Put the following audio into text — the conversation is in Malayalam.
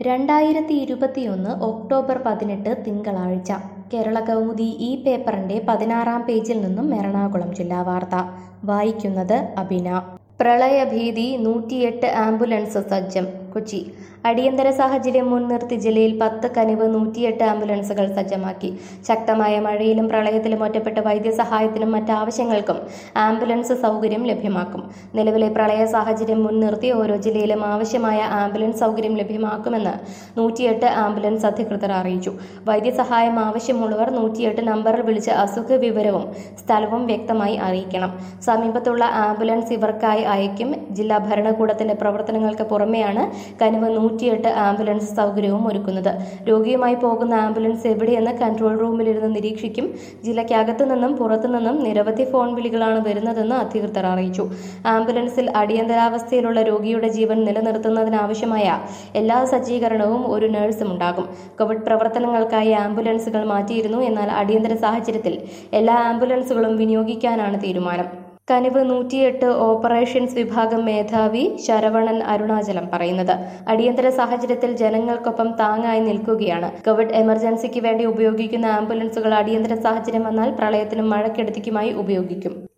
രണ്ടായിരത്തി ഇരുപത്തിയൊന്ന് ഒക്ടോബർ പതിനെട്ട് തിങ്കളാഴ്ച കേരള കൗമുദി ഈ പേപ്പറിന്റെ പതിനാറാം പേജിൽ നിന്നും എറണാകുളം ജില്ലാ വാർത്ത വായിക്കുന്നത് അബിന പ്രളയഭീതി നൂറ്റിയെട്ട് ആംബുലൻസ് സജ്ജം കൊച്ചി അടിയന്തര സാഹചര്യം മുൻനിർത്തി ജില്ലയിൽ പത്ത് കനിവ് നൂറ്റിയെട്ട് ആംബുലൻസുകൾ സജ്ജമാക്കി ശക്തമായ മഴയിലും പ്രളയത്തിലും ഒറ്റപ്പെട്ട വൈദ്യസഹായത്തിനും മറ്റാവശ്യങ്ങൾക്കും ആംബുലൻസ് സൗകര്യം ലഭ്യമാക്കും നിലവിലെ പ്രളയ സാഹചര്യം മുൻനിർത്തി ഓരോ ജില്ലയിലും ആവശ്യമായ ആംബുലൻസ് സൗകര്യം ലഭ്യമാക്കുമെന്ന് നൂറ്റിയെട്ട് ആംബുലൻസ് അധികൃതർ അറിയിച്ചു വൈദ്യസഹായം ആവശ്യമുള്ളവർ നൂറ്റിയെട്ട് നമ്പറിൽ വിളിച്ച് അസുഖ വിവരവും സ്ഥലവും വ്യക്തമായി അറിയിക്കണം സമീപത്തുള്ള ആംബുലൻസ് ഇവർക്കായി അയക്കും ജില്ലാ ഭരണകൂടത്തിന്റെ പ്രവർത്തനങ്ങൾക്ക് പുറമെയാണ് കനിവ് നൂറ്റിയെട്ട് ആംബുലൻസ് സൗകര്യവും ഒരുക്കുന്നത് രോഗിയുമായി പോകുന്ന ആംബുലൻസ് എവിടെയെന്ന് കൺട്രോൾ റൂമിലിരുന്ന് നിരീക്ഷിക്കും ജില്ലയ്ക്കകത്തു നിന്നും പുറത്തു നിന്നും നിരവധി ഫോൺ വിളികളാണ് വരുന്നതെന്ന് അധികൃതർ അറിയിച്ചു ആംബുലൻസിൽ അടിയന്തരാവസ്ഥയിലുള്ള രോഗിയുടെ ജീവൻ നിലനിർത്തുന്നതിനാവശ്യമായ എല്ലാ സജ്ജീകരണവും ഒരു നഴ്സും ഉണ്ടാകും കോവിഡ് പ്രവർത്തനങ്ങൾക്കായി ആംബുലൻസുകൾ മാറ്റിയിരുന്നു എന്നാൽ അടിയന്തര സാഹചര്യത്തിൽ എല്ലാ ആംബുലൻസുകളും വിനിയോഗിക്കാനാണ് തീരുമാനം കനിവ് നൂറ്റിയെട്ട് ഓപ്പറേഷൻസ് വിഭാഗം മേധാവി ശരവണൻ അരുണാചലം പറയുന്നത് അടിയന്തര സാഹചര്യത്തിൽ ജനങ്ങൾക്കൊപ്പം താങ്ങായി നിൽക്കുകയാണ് കോവിഡ് എമർജൻസിക്ക് വേണ്ടി ഉപയോഗിക്കുന്ന ആംബുലൻസുകൾ അടിയന്തര സാഹചര്യം വന്നാൽ പ്രളയത്തിനും മഴക്കെടുതിക്കുമായി ഉപയോഗിക്കും